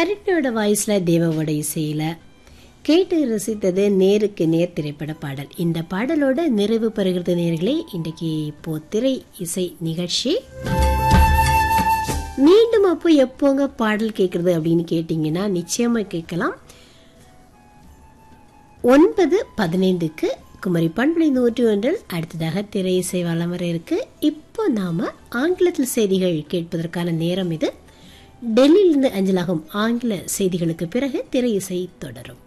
ஹரிட்டோட வாய்ஸில் தேவாவோட இசையில் கேட்டு ரசித்தது நேருக்கு நேர் திரைப்பட பாடல் இந்த பாடலோட நிறைவு பெறுகிறது நேர்களே இன்றைக்கு இப்போ திரை இசை நிகழ்ச்சி மீண்டும் அப்போ எப்போங்க பாடல் கேட்குறது அப்படின்னு கேட்டிங்கன்னா நிச்சயமாக கேட்கலாம் ஒன்பது பதினைந்துக்கு குமரி பண்புலை நூற்று ஒன்றில் அடுத்ததாக திரை இசை வலம் வர இருக்கு இப்போ நாம ஆங்கிலத்தில் செய்திகள் கேட்பதற்கான நேரம் இது டெல்லியிலிருந்து அஞ்சலாகும் ஆங்கில செய்திகளுக்கு பிறகு திரை இசை தொடரும்